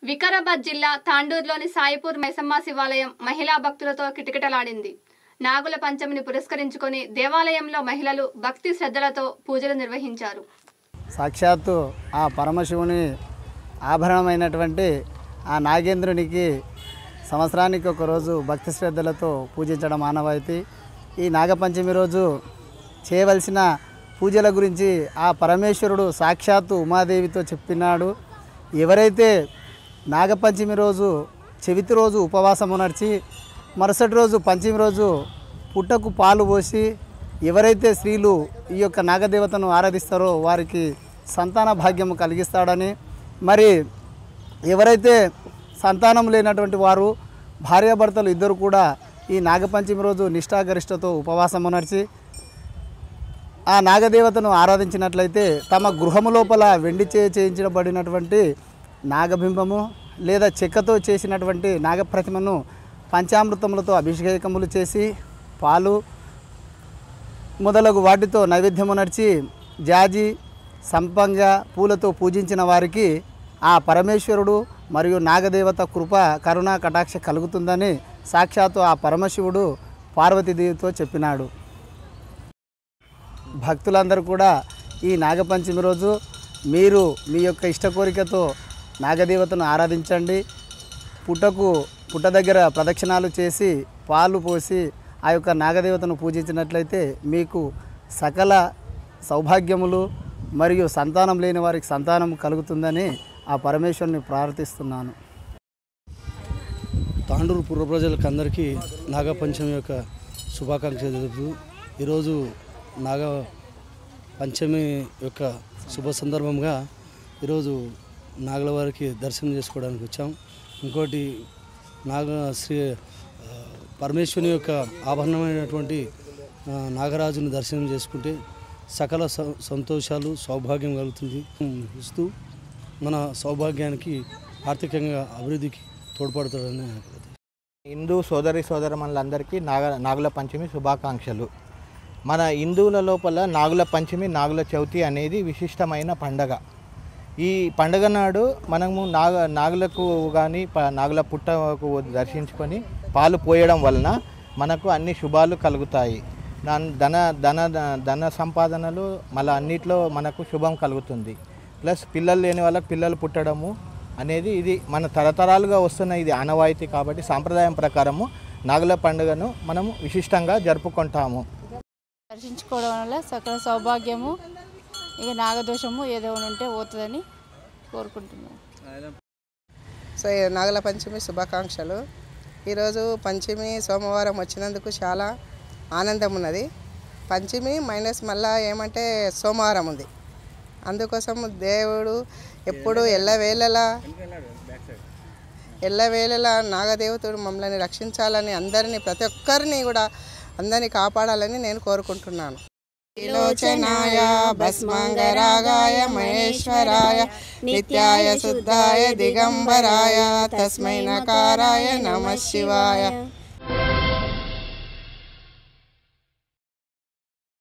వికారాబాద్ జిల్లా తాండూరులోని సాయిపూర్ మైసమ్మ శివాలయం మహిళా భక్తులతో కిటకిటలాడింది నాగుల పంచమిని పురస్కరించుకొని దేవాలయంలో మహిళలు భక్తి శ్రద్ధలతో పూజలు నిర్వహించారు సాక్షాత్తు ఆ పరమశివుని ఆభరణమైనటువంటి ఆ నాగేంద్రునికి సంవత్సరానికి ఒకరోజు భక్తి శ్రద్ధలతో పూజించడం ఆనవాయితీ ఈ నాగపంచమి రోజు చేయవలసిన పూజల గురించి ఆ పరమేశ్వరుడు సాక్షాత్తు ఉమాదేవితో చెప్పినాడు ఎవరైతే నాగపంచమి రోజు చెవితి రోజు ఉపవాసం నడిచి మరుసటి రోజు పంచమి రోజు పుట్టకు పాలు పోసి ఎవరైతే స్త్రీలు ఈ యొక్క నాగదేవతను ఆరాధిస్తారో వారికి సంతాన భాగ్యము కలిగిస్తాడని మరి ఎవరైతే సంతానం లేనటువంటి వారు భార్యాభర్తలు ఇద్దరు కూడా ఈ నాగపంచమి రోజు నిష్ఠాగరిష్టతో ఉపవాసము నడిచి ఆ నాగదేవతను ఆరాధించినట్లయితే తమ గృహము లోపల వెండి చే చేయించబడినటువంటి నాగబింబము లేదా చెక్కతో చేసినటువంటి నాగప్రతిమను పంచామృతములతో అభిషేకములు చేసి పాలు మొదలగు వాటితో నైవేద్యము నడిచి జాజి సంపంగ పూలతో పూజించిన వారికి ఆ పరమేశ్వరుడు మరియు నాగదేవత కృప కరుణ కటాక్ష కలుగుతుందని సాక్షాత్తు ఆ పరమశివుడు పార్వతీదేవితో చెప్పినాడు భక్తులందరూ కూడా ఈ నాగపంచమి రోజు మీరు మీ యొక్క ఇష్ట కోరికతో నాగదేవతను ఆరాధించండి పుట్టకు పుట్ట దగ్గర ప్రదక్షిణాలు చేసి పాలు పోసి ఆ యొక్క నాగదేవతను పూజించినట్లయితే మీకు సకల సౌభాగ్యములు మరియు సంతానం లేని వారికి సంతానం కలుగుతుందని ఆ పరమేశ్వరుని ప్రార్థిస్తున్నాను తాండూరు పూర్వ ప్రజలకు అందరికీ నాగపంచమి యొక్క శుభాకాంక్షలు తెలుపుతూ ఈరోజు నాగ పంచమి యొక్క శుభ సందర్భంగా ఈరోజు నాగల వారికి దర్శనం చేసుకోవడానికి వచ్చాం ఇంకోటి నాగ శ్రీ ఆ, పరమేశ్వరుని యొక్క ఆభరణమైనటువంటి ఆ, నాగరాజుని దర్శనం చేసుకుంటే సకల స- సంతోషాలు సౌభాగ్యం కలుగుతుంది ఇస్తూ మన సౌభాగ్యానికి ఆర్థికంగా అభివృద్ధికి తోడ్పడతాడని నా యొక్క ఉద్దేశం. హిందూ సోదరి సోదరమణులందరికీ నాగ నాగుల పంచమి శుభాకాంక్షలు మన హిందువుల లోపల నాగుల పంచమి నాగుల చవితి అనేది విశిష్టమైన పండగ ఈ పండగ నాడు మనము నాగ నాగులకు కానీ నాగుల పుట్టకు దర్శించుకొని పాలు పోయడం వలన మనకు అన్ని శుభాలు కలుగుతాయి దాన్- ధన ధన ధన సంపాదనలు మళ్ళీ అన్నిట్లో మనకు శుభం కలుగుతుంది ప్లస్ పిల్లలు లేని వాళ్ళకి పిల్లలు పుట్టడము అనేది ఇది మన తరతరాలుగా వస్తున్న ఇది ఆనవాయితీ కాబట్టి సాంప్రదాయం ప్రకారము నాగుల పండుగను మనము విశిష్టంగా జరుపుకుంటాము దర్శించుకోవడం వల్ల సకల సౌభాగ్యము ఇక నాగదోషము ఏదో ఉంటే పోతుందని కోరుకుంటున్నాను సో ఈ నాగల పంచమి శుభాకాంక్షలు ఈరోజు పంచమి సోమవారం వచ్చినందుకు చాలా ఆనందం ఉన్నది పంచమి మైనస్ మళ్ళా ఏమంటే సోమవారం ఉంది అందుకోసం దేవుడు ఎప్పుడు ఎల్లవేళలా ఎల్లవేళలా నాగదేవతుడు మమ్మల్ని రక్షించాలని అందరినీ ప్రతి ఒక్కరిని కూడా అందరినీ కాపాడాలని నేను కోరుకుంటున్నాను విలోచనాయ భస్మాంగరాగాయ మహేశ్వరాయ నిత్యాయ శుద్ధాయ దిగంబరాయ తస్మై నకారాయ నమ శివాయ